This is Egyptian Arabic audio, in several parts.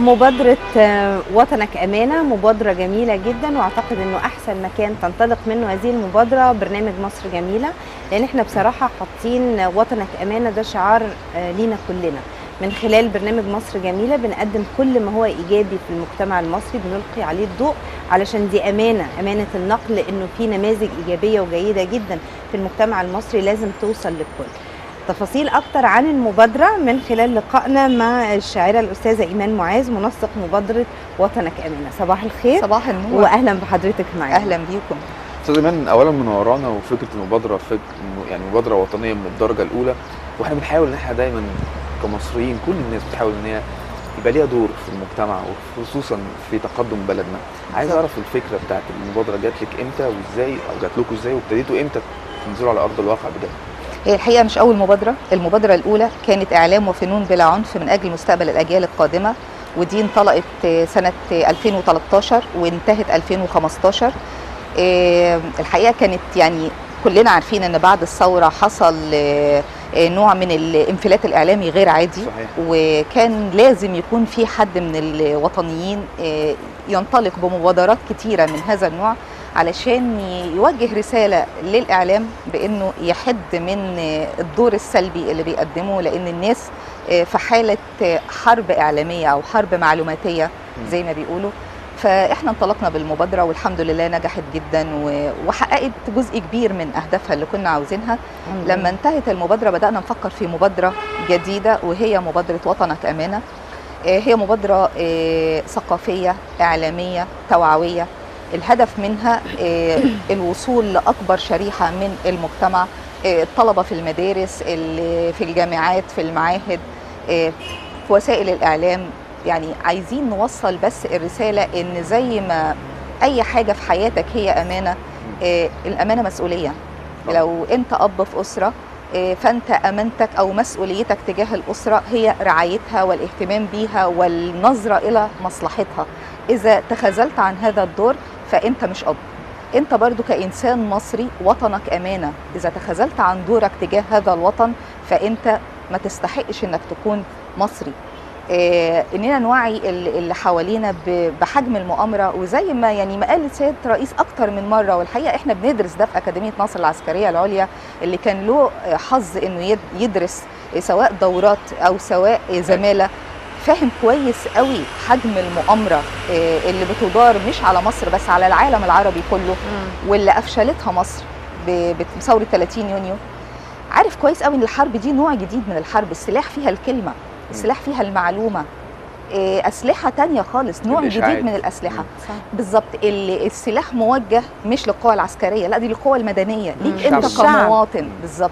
مبادرة آه، وطنك أمانة مبادرة جميلة جدا وأعتقد أنه أحسن مكان تنطلق منه هذه المبادرة برنامج مصر جميلة لأن احنا بصراحة حاطين وطنك أمانة ده شعار آه، لينا كلنا من خلال برنامج مصر جميلة بنقدم كل ما هو إيجابي في المجتمع المصري بنلقي عليه الضوء علشان دي أمانة أمانة النقل لأنه في نماذج إيجابية وجيدة جدا في المجتمع المصري لازم توصل للكل تفاصيل اكتر عن المبادره من خلال لقائنا مع الشاعره الاستاذه ايمان معاذ منسق مبادره وطنك امانه صباح الخير صباح النور واهلا بحضرتك معانا اهلا بيكم استاذ ايمان اولا منورانا وفكره المبادره فك... يعني مبادره وطنيه من الدرجه الاولى واحنا بنحاول ان احنا دايما كمصريين كل الناس بتحاول ان هي يبقى ليها دور في المجتمع وخصوصا في تقدم بلدنا عايز بالظبط. اعرف الفكره بتاعت المبادره جات لك امتى وازاي او جات لكم ازاي وابتديتوا امتى تنزلوا على ارض الواقع بجد هي الحقيقه مش اول مبادره المبادره الاولى كانت اعلام وفنون بلا عنف من اجل مستقبل الاجيال القادمه ودي انطلقت آه، سنه آه، 2013 وانتهت 2015 آه، الحقيقه كانت يعني كلنا عارفين ان بعد الثوره حصل آه، آه، نوع من الانفلات الاعلامي غير عادي صحيح وكان لازم يكون في حد من الوطنيين آه، ينطلق بمبادرات كتيره من هذا النوع علشان يوجه رساله للاعلام بانه يحد من آه، الدور السلبي اللي بيقدمه لان الناس آه، في حاله آه، حرب اعلاميه او حرب معلوماتيه زي ما بيقولوا فاحنا انطلقنا بالمبادره والحمد لله نجحت جدا و- وحققت جزء كبير من اهدافها اللي كنا عاوزينها لما انتهت المبادرة بدأنا نفكر في مبادرة جديدة وهي مبادرة وطنك أمانة آه، هي مبادرة آه، ثقافية إعلامية توعوية الهدف منها آه، الوصول لأكبر شريحة من المجتمع آه، الطلبة في المدارس ال- في الجامعات في المعاهد آه، في وسائل الإعلام يعني عايزين نوصل بس الرسالة إن زي ما أي حاجة في حياتك هي أمانة آه، الأمانة مسؤولية طبعا. لو انت اب في اسره آه، فانت امانتك او مسؤوليتك تجاه الاسره هي رعايتها والاهتمام بيها والنظره الى مصلحتها اذا تخاذلت عن هذا الدور فانت مش اب انت برضو كانسان مصري وطنك امانه اذا تخاذلت عن دورك تجاه هذا الوطن فانت ما تستحقش انك تكون مصري آه، اننا نوعي ال- اللي حوالينا ب- بحجم المؤامره وزي ما يعني ما قال السيد رئيس اكتر من مره والحقيقه احنا بندرس ده في اكاديميه ناصر العسكريه العليا اللي كان له آه، حظ انه يد- يدرس آه، سواء دورات او سواء آه، زماله فاهم كويس قوي حجم المؤامره آه، اللي بتدار مش على مصر بس على العالم العربي كله واللي افشلتها مصر ب- بثوره 30 يونيو عارف كويس قوي ان الحرب دي نوع جديد من الحرب السلاح فيها الكلمه السلاح فيها المعلومه إيه، اسلحه تانية خالص نوع الإشعاعات. جديد من الاسلحه صح. بالظبط ال- السلاح موجه مش للقوى العسكريه لا دي للقوى المدنيه مم. ليك انت الشعب. كمواطن بالظبط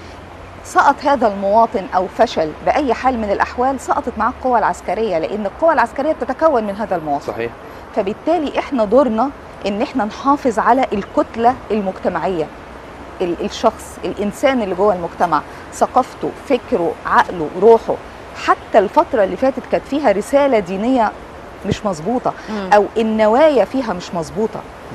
سقط هذا المواطن او فشل باي حال من الاحوال سقطت معاه القوى العسكريه لان القوى العسكريه بتتكون من هذا المواطن صحيح فبالتالي احنا دورنا ان احنا نحافظ على الكتله المجتمعيه ال- الشخص الانسان اللي جوه المجتمع ثقافته فكره عقله روحه حتى الفتره اللي فاتت كانت فيها رساله دينيه مش مظبوطه او النوايا فيها مش مظبوطه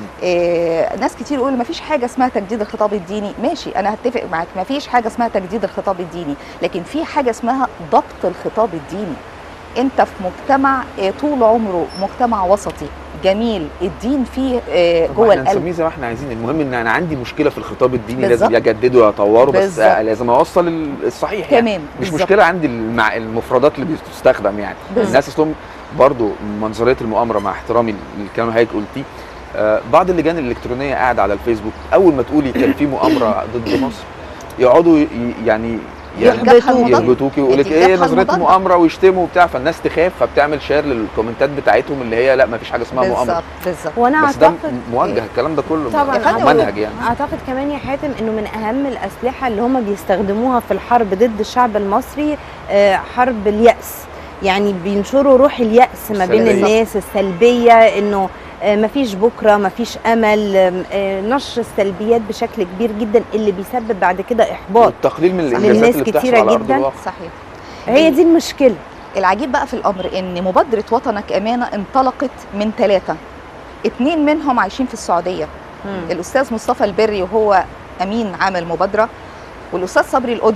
إيه ناس كتير يقولوا ما فيش حاجه اسمها تجديد الخطاب الديني ماشي انا هتفق معاك ما فيش حاجه اسمها تجديد الخطاب الديني لكن في حاجه اسمها ضبط الخطاب الديني انت في مجتمع آه، طول عمره مجتمع وسطي جميل الدين فيه آه، طب جوه احنا القلب نسميه زي ما احنا عايزين المهم ان انا عندي مشكله في الخطاب الديني بالظبط. لازم يجدده ويطوره بس بالظبط. آه، لازم اوصل ال- الصحيح يعني. تمام مش بالظبط. مشكله عندي المع... المفردات اللي بتستخدم يعني بالظبط. الناس اصلهم برضو منظريه المؤامره مع احترامي للكلام اللي حضرتك قلتيه آه، بعض اللجان الالكترونيه قاعده على الفيسبوك اول ما تقولي كان في مؤامره ضد مصر يقعدوا ي- يعني يعني الجبهة المضادة. يربطوكي ويقول لك دي ايه الجبهة نظريه المضادة. مؤامره ويشتموا وبتاع فالناس تخاف فبتعمل شير للكومنتات بتاعتهم اللي هي لا ما فيش حاجه اسمها مؤامره بالظبط بالظبط وانا بس ده اعتقد موجه الكلام ده كله طبعا يا فندم، منهج يعني اعتقد كمان يا حاتم انه من اهم الاسلحه اللي هم بيستخدموها في الحرب ضد الشعب المصري آه، حرب الياس يعني بينشروا روح الياس ما بين السلبية. الناس السلبيه انه آه، مفيش بكره مفيش امل آم، آه، نشر السلبيات بشكل كبير جدا اللي بيسبب بعد كده احباط والتقليل من صح. الانجازات للناس اللي بتحصل كتيرة على ارض جداً. الواقع صحيح هي دي المشكله العجيب بقى في الامر ان مبادره وطنك امانه انطلقت من ثلاثه اتنين منهم عايشين في السعوديه الاستاذ مصطفى البري وهو امين عام المبادره والاستاذ صبري الاذن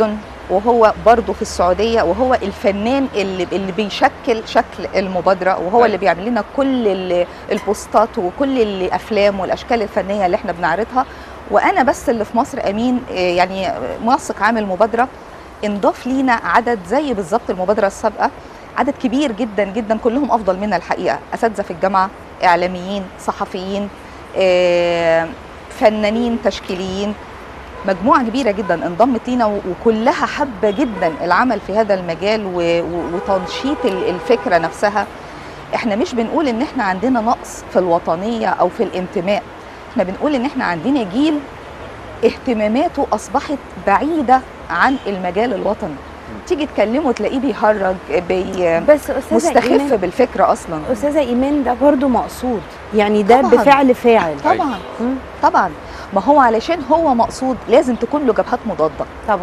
وهو برضه في السعوديه وهو الفنان اللي اللي بيشكل شكل المبادره وهو أيوة. اللي بيعمل لنا كل ال- البوستات وكل الافلام والاشكال الفنيه اللي احنا بنعرضها وانا بس اللي في مصر امين آه، يعني منسق عام المبادره انضاف لينا عدد زي بالظبط المبادره السابقه عدد كبير جدا جدا كلهم افضل منا الحقيقه اساتذه في الجامعه اعلاميين صحفيين آه، فنانين تشكيليين مجموعه كبيره جدا انضمت لينا و- وكلها حابه جدا العمل في هذا المجال و- و- وتنشيط ال- الفكره نفسها احنا مش بنقول ان احنا عندنا نقص في الوطنيه او في الانتماء احنا بنقول ان احنا عندنا جيل اهتماماته اصبحت بعيده عن المجال الوطني تيجي تكلمه تلاقيه بيهرج بي بس استاذه مستخف ايمان بالفكره اصلا استاذه ايمان ده برضو مقصود يعني ده طبعاً. بفعل فاعل طبعا مم. طبعا ما هو علشان هو مقصود لازم تكون له جبهات مضاده طبعا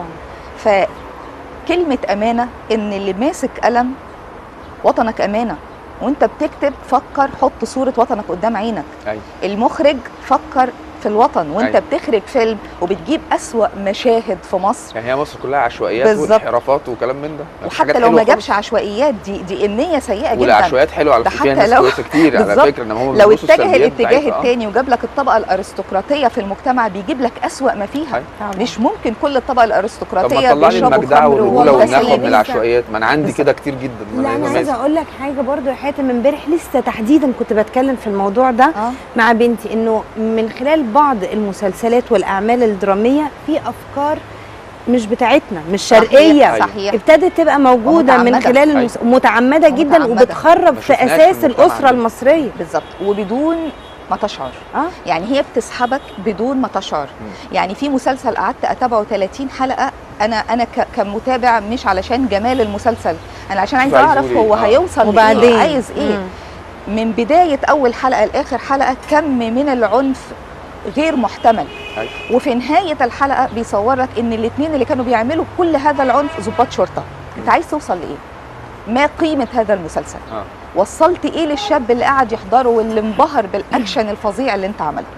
فكلمه امانه ان اللي ماسك قلم وطنك امانه وانت بتكتب فكر حط صوره وطنك قدام عينك أيوة. المخرج فكر في الوطن وانت أيوة. بتخرج فيلم وبتجيب اسوا مشاهد في مصر يعني هي مصر كلها عشوائيات بالظبط. وانحرافات وكلام من ده مفيش حاجات وحتى لو حلوة ما خالص. جابش عشوائيات دي دي النيه سيئه جدا والعشوائيات حلوه على ده فكره فيها حتى ناس لو- كويسه كتير على بالظبط. فكره انما هم لو بيبصوا اتجه السلبيات الاتجاه بتاعتها. آه. التاني وجاب لك الطبقه الارستقراطيه في المجتمع بيجيب لك اسوا ما فيها أيوة. طبعا. مش ممكن كل الطبقه طب ما الارستقراطيه تطلع لي بيشربوا المجدعه خمر والرجوله والله والنخوه سيدي من لسه. العشوائيات ما انا عندي بالظبط. كده كتير جدا ما لا أنا انا لازم عايزه اقول لك حاجه برضو يا حاتم امبارح لسه تحديدا كنت بتكلم في الموضوع ده اه مع بنتي انه من خلال بعض المسلسلات والاعمال الدراميه في افكار مش بتاعتنا مش شرقيه صحيح, صحيح. ابتدت تبقى موجوده من ومتعمدة. خلال المس... متعمده جدا ومتعمدة. وبتخرب ما في شفناش في اساس المجتمع الاسره ده. المصريه بالظبط وبدون ما تشعر اه يعني هي بتسحبك بدون ما تشعر يعني في مسلسل قعدت اتابعه 30 حلقه انا انا ك- كمتابع مش علشان جمال المسلسل انا عشان عايزه عايز اعرف يقول إيه. هو آه. هيوصل وبعدين لإيه عايز ايه مم. من بدايه اول حلقه لاخر حلقه كم من العنف غير محتمل أيوة. وفي نهايه الحلقه بيصورك ان الاثنين اللي كانوا بيعملوا كل هذا العنف ضباط شرطه انت عايز توصل لايه ما قيمه هذا المسلسل آه. وصلت ايه للشاب اللي قاعد يحضره واللي انبهر بالاكشن الفظيع اللي انت عملته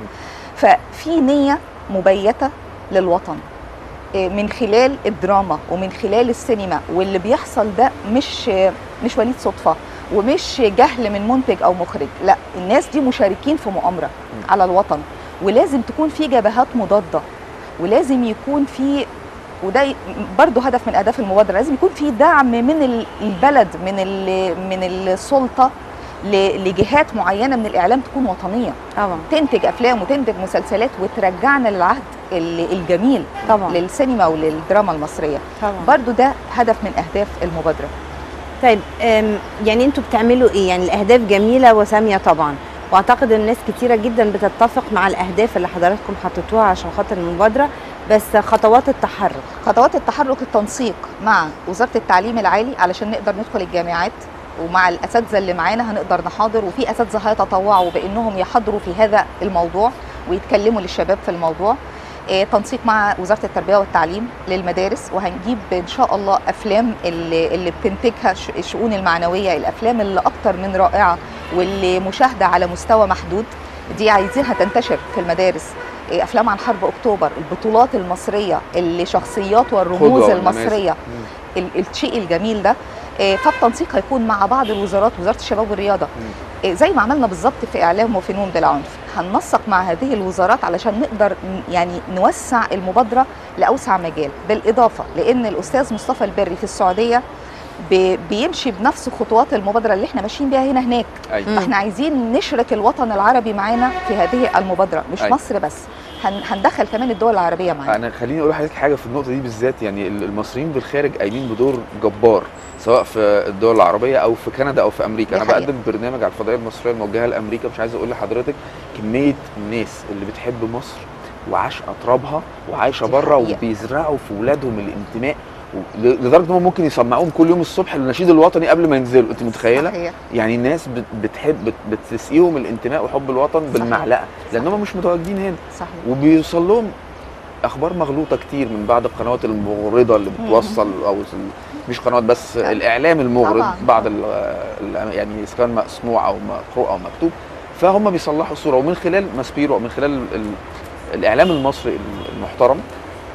ففي نيه مبيته للوطن إيه، من خلال الدراما ومن خلال السينما واللي بيحصل ده مش مش وليد صدفه ومش جهل من منتج او مخرج لا الناس دي مشاركين في مؤامره على الوطن ولازم تكون في جبهات مضاده ولازم يكون في وده ي- برضه هدف من اهداف المبادره لازم يكون في دعم من ال- البلد من ال- من السلطه ل- لجهات معينه من الاعلام تكون وطنيه طبعا تنتج افلام وتنتج مسلسلات وترجعنا للعهد ال- الجميل طبعا للسينما وللدراما المصريه طبعا برضو ده هدف من اهداف المبادره طيب أم، يعني انتوا بتعملوا ايه يعني الاهداف جميله وساميه طبعا واعتقد ان ناس كتيره جدا بتتفق مع الاهداف اللي حضراتكم حطيتوها عشان خاطر المبادره بس خطوات التحرك خطوات التحرك التنسيق مع وزاره التعليم العالي علشان نقدر ندخل الجامعات ومع الاساتذه اللي معانا هنقدر نحاضر وفي اساتذه هيتطوعوا بانهم يحضروا في هذا الموضوع ويتكلموا للشباب في الموضوع آه، تنسيق مع وزاره التربيه والتعليم للمدارس وهنجيب ان شاء الله افلام اللي, اللي بتنتجها ش- الشؤون المعنويه الافلام اللي اكتر من رائعه واللي مشاهده على مستوى محدود دي عايزينها تنتشر في المدارس آه، افلام عن حرب اكتوبر البطولات المصريه اللي شخصيات والرموز قدوة المصريه مم. ال- الشيء الجميل ده آه، فالتنسيق هيكون مع بعض الوزارات وزاره الشباب والرياضه آه، زي ما عملنا بالظبط في اعلام وفنون بلا عنف هننسق مع هذه الوزارات علشان نقدر ن- يعني نوسع المبادره لاوسع مجال بالاضافه لان الاستاذ مصطفى البري في السعوديه بي- بيمشي بنفس خطوات المبادره اللي احنا ماشيين بيها هنا هناك ايوه مم. فاحنا عايزين نشرك الوطن العربي معانا في هذه المبادره مش أيوة. مصر بس هن- هندخل كمان الدول العربيه معانا انا خليني اقول لحضرتك حاجه في النقطه دي بالذات يعني ال- المصريين بالخارج قايمين بدور جبار سواء في الدول العربيه او في كندا او في امريكا دي انا حقيقة. بقدم برنامج على الفضائيه المصريه الموجهه لامريكا مش عايز اقول لحضرتك كميه الناس اللي بتحب مصر وعاشقه ترابها وعايشه دي بره حقيقة. وبيزرعوا في ولادهم الانتماء و- ل- لدرجه ان هم ممكن يسمعوهم كل يوم الصبح النشيد الوطني قبل ما ينزلوا انت متخيله صحيح. يعني الناس بت- بتحب بت- بتسقيهم الانتماء وحب الوطن بالمعلقه لان هم مش متواجدين هنا صحيح وبيوصل لهم اخبار مغلوطه كتير من بعض القنوات المغرضه اللي بتوصل او ال- مش قنوات بس طبعاً. الاعلام المغرض طبعاً. بعض ال ال- يعني اذا كان مسموع او مقروء او مكتوب فهم بيصلحوا الصوره ومن خلال ماسبيرو ومن خلال ال- الاعلام المصري المحترم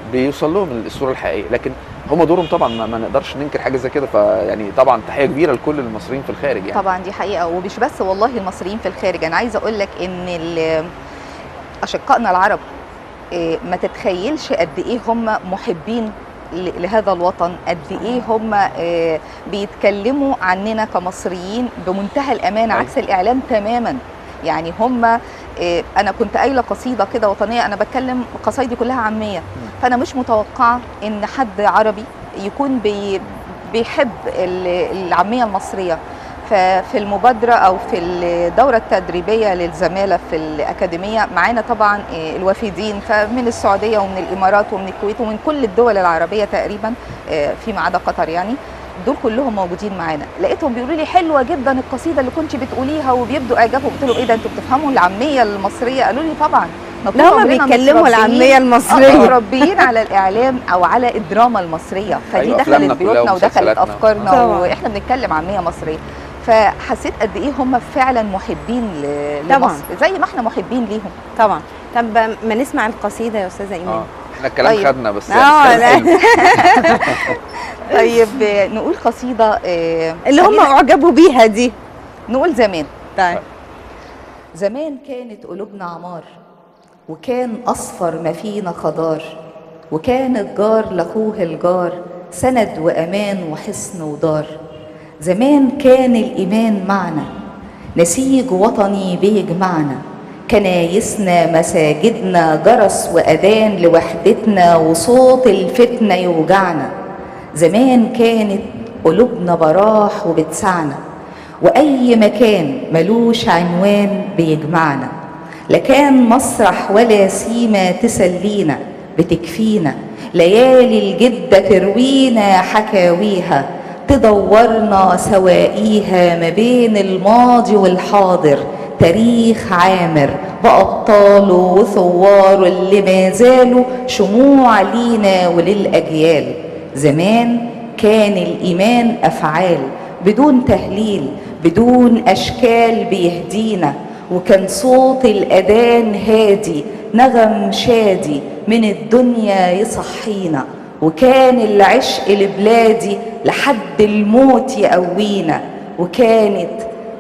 بيوصل لهم الصوره الحقيقيه لكن هم دورهم طبعا ما, ما نقدرش ننكر حاجه زي كده فيعني طبعا تحيه كبيره لكل المصريين في الخارج يعني طبعا دي حقيقه ومش بس والله المصريين في الخارج انا عايزه اقول لك ان ال- اشقائنا العرب إيه، ما تتخيلش قد ايه هم محبين ل- لهذا الوطن قد ايه هم إيه، بيتكلموا عننا كمصريين بمنتهى الامانه أيوة. عكس الاعلام تماما يعني هم إيه، انا كنت قايله قصيده كده وطنيه انا بتكلم قصايدي كلها عاميه فانا مش متوقعه ان حد عربي يكون بي بيحب ال- العاميه المصريه ففي المبادرة أو في الدورة التدريبية للزمالة في الأكاديمية معانا طبعا آه، الوافدين فمن السعودية ومن الإمارات ومن الكويت ومن كل الدول العربية تقريبا آه، فيما عدا قطر يعني دول كلهم موجودين معانا لقيتهم بيقولوا لي حلوه جدا القصيده اللي كنت بتقوليها وبيبدوا اعجابهم قلت لهم ايه ده انتوا بتفهموا العاميه المصريه قالوا لي طبعا إحنا طول لا هما عمرنا بيتكلموا متربيين- العاميه آه، المصريه متربيين على الاعلام او على الدراما المصريه فدي أيوة، دخلت أفلامنا كلها بيوتنا ودخلت ومسلسلاتنا. افكارنا طبعاً. واحنا بنتكلم عاميه مصريه فحسيت قد ايه هم فعلا محبين ل- طبعاً. لمصر زي ما احنا محبين ليهم طبعا طب ما نسمع القصيده يا استاذه ايمان اه احنا الكلام طيب. خدنا بس آه، يعني لا. طيب آه، نقول قصيده آه، اللي هم خلينا اعجبوا بيها دي نقول زمان طيب زمان كانت قلوبنا عمار وكان أصفر ما فينا خضار وكان الجار لأخوه الجار سند وأمان وحصن ودار زمان كان الإيمان معنا نسيج وطني بيجمعنا كنايسنا مساجدنا جرس وأذان لوحدتنا وصوت الفتنة يوجعنا زمان كانت قلوبنا براح وبتسعنا وأي مكان ملوش عنوان بيجمعنا لا كان مسرح ولا سيما تسلينا بتكفينا ليالي الجدة تروينا حكاويها تدورنا سوائيها ما بين الماضي والحاضر تاريخ عامر بأبطاله وثواره اللي ما زالوا شموع لينا وللأجيال زمان كان الإيمان أفعال بدون تهليل بدون أشكال بيهدينا وكان صوت الأذان هادي نغم شادي من الدنيا يصحينا وكان العشق لبلادي لحد الموت يقوينا وكانت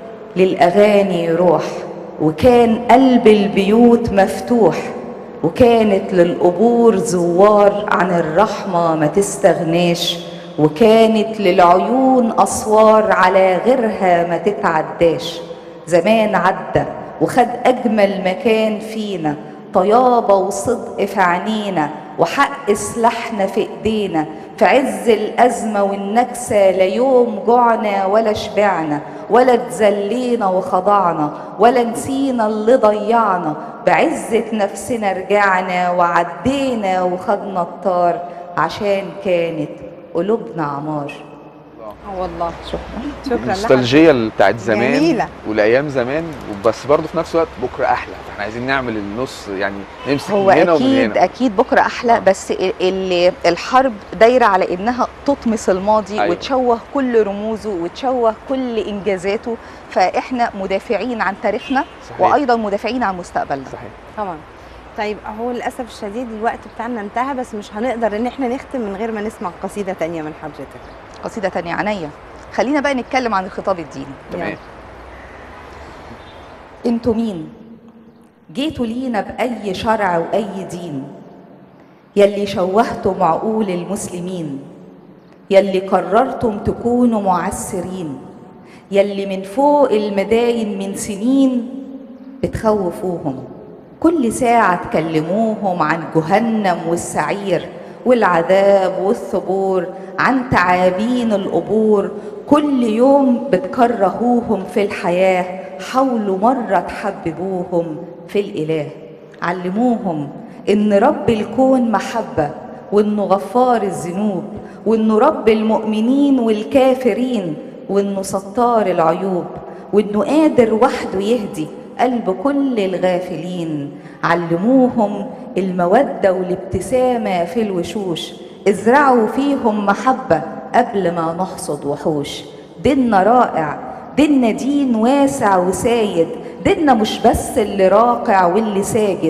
للأغاني روح وكان قلب البيوت مفتوح وكانت للقبور زوار عن الرحمة ما تستغناش وكانت للعيون أسوار على غيرها ما تتعداش زمان عدى وخد أجمل مكان فينا طيابة وصدق في عينينا وحق سلاحنا في ايدينا في عز الأزمة والنكسة لا يوم جوعنا ولا شبعنا ولا اتذلينا وخضعنا ولا نسينا اللي ضيعنا بعزة نفسنا رجعنا وعدينا وخدنا الطار عشان كانت قلوبنا عمار اه والله شكرا شكرا لحضرتك النوستالجيه بتاعت زمان جميلة. والايام زمان بس برضه في نفس الوقت بكره احلى فاحنا عايزين نعمل النص يعني نمسك هو من هنا ومن اكيد هنا اكيد بكره احلى آه. بس ال- ال- الحرب دايره على انها تطمس الماضي أيوة. وتشوه كل رموزه وتشوه كل انجازاته فاحنا مدافعين عن تاريخنا صحيح وايضا مدافعين عن مستقبلنا صحيح طبعا طيب هو للاسف الشديد الوقت بتاعنا انتهى بس مش هنقدر ان احنا نختم من غير ما نسمع قصيده تانية من حضرتك قصيده تانية عينيا خلينا بقى نتكلم عن الخطاب الديني تمام انتوا مين جيتوا لينا بأي شرع وأي دين يلي شوهتوا معقول المسلمين يلي قررتم تكونوا معسرين يلي من فوق المداين من سنين بتخوفوهم كل ساعة تكلموهم عن جهنم والسعير والعذاب والثبور عن تعابين القبور كل يوم بتكرهوهم في الحياة حاولوا مرة تحببوهم في الإله علموهم إن رب الكون محبة وإنه غفار الذنوب وإنه رب المؤمنين والكافرين وإنه ستار العيوب وإنه قادر وحده يهدي قلب كل الغافلين علموهم المودة والابتسامة في الوشوش ازرعوا فيهم محبة قبل ما نحصد وحوش ديننا رائع ديننا دين واسع وسايد ديننا مش بس اللي راقع واللي ساجد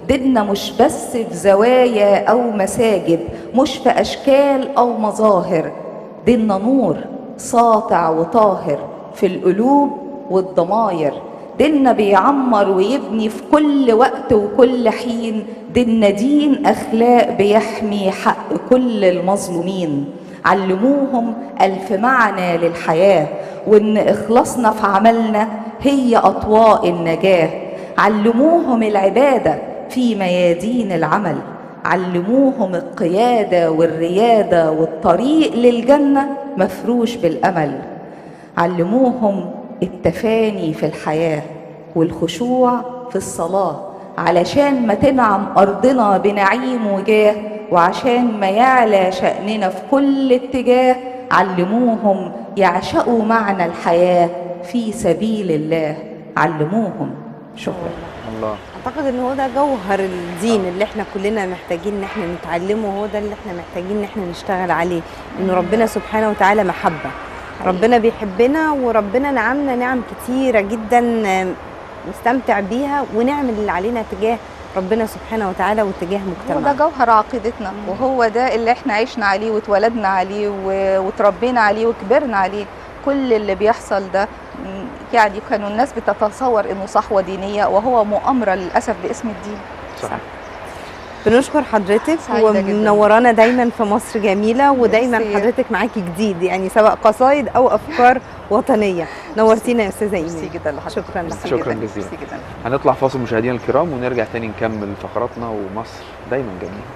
ديننا مش بس في زوايا أو مساجد مش في أشكال أو مظاهر ديننا نور ساطع وطاهر في القلوب والضماير ديننا بيعمر ويبني في كل وقت وكل حين ديننا دين أخلاق بيحمي حق كل المظلومين علموهم ألف معنى للحياة وإن إخلاصنا في عملنا هي أطواء النجاة علموهم العبادة في ميادين العمل علموهم القيادة والريادة والطريق للجنة مفروش بالأمل علموهم التفاني في الحياة والخشوع في الصلاة علشان ما تنعم أرضنا بنعيم وجاه وعشان ما يعلى شأننا في كل اتجاه علموهم يعشقوا معنى الحياة في سبيل الله علموهم شكرا الله اعتقد ان هو ده جوهر الدين اللي احنا كلنا محتاجين ان احنا نتعلمه هو ده اللي احنا محتاجين ان احنا نشتغل عليه ان ربنا سبحانه وتعالى محبه ربنا بيحبنا وربنا نعمنا نعم كتيره جدا نستمتع بيها ونعمل اللي علينا تجاه ربنا سبحانه وتعالى واتجاه هو ده مجتمعنا جوهر عقيدتنا وهو ده اللي احنا عشنا عليه واتولدنا عليه و- وتربينا عليه وكبرنا عليه كل اللي بيحصل ده م، يعني كانوا الناس بتتصور انه صحوه دينيه وهو مؤامره للاسف باسم الدين صح بنشكر حضرتك سعيدة جداً. ومنورانا دايما في مصر جميله ودايما ميرسي. حضرتك معاكي جديد يعني سواء قصايد او افكار وطنيه نورتينا يا استاذه ميرسي ايمان جدا لحضرتك شكراً ميرسي لك. شكراً جداً. جزيلاً. ميرسي جدا هنطلع فاصل مشاهدينا الكرام ونرجع تاني نكمل فقراتنا ومصر دايما جميله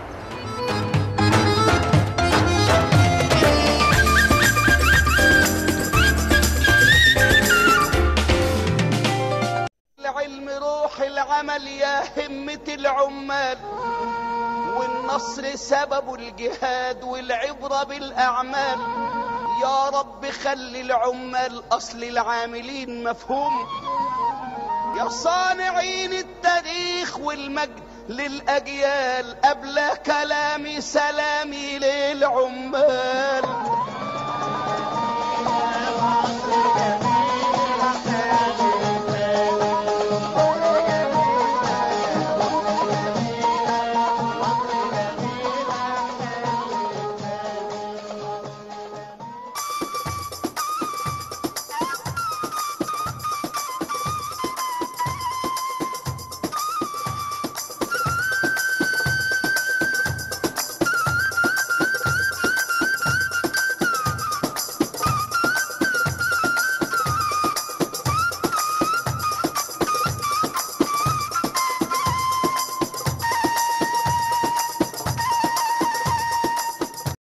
العلم روح العمل يا همة العمال والنصر سبب الجهاد والعبرة بالأعمال يا رب خلي العمال أصل العاملين مفهوم يا صانعين التاريخ والمجد للأجيال قبل كلامي سلامي للعمال